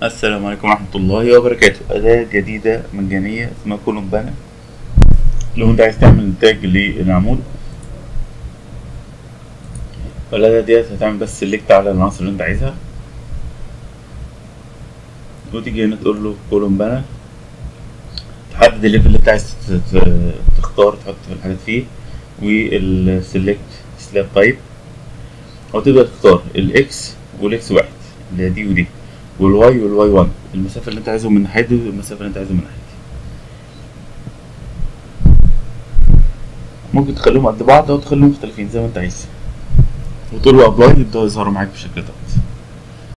السلام عليكم ورحمة الله وبركاته أداة جديدة مجانية اسمها كولوم بانا لو أنت عايز تعمل إنتاج للعمود فالأداة ديت هتعمل بس سيلكت على العناصر اللي أنت عايزها وتيجي هنا تقول له كولوم بانا تحدد الليفل اللي أنت عايز ت- ت- تختار تحط الحاجات فيه والسيلكت سلاب تايب وتبدأ تختار الإكس والإكس واحد اللي هي دي ودي والواي والواي 1 المسافة اللي انت عايزه من ناحيتي والمسافة اللي انت عايزه من ناحيتي ممكن تخليهم قد بعض او تخليهم مختلفين زي ما انت عايز وتقول له ابلاي يبدأوا يظهروا معاك بالشكل ده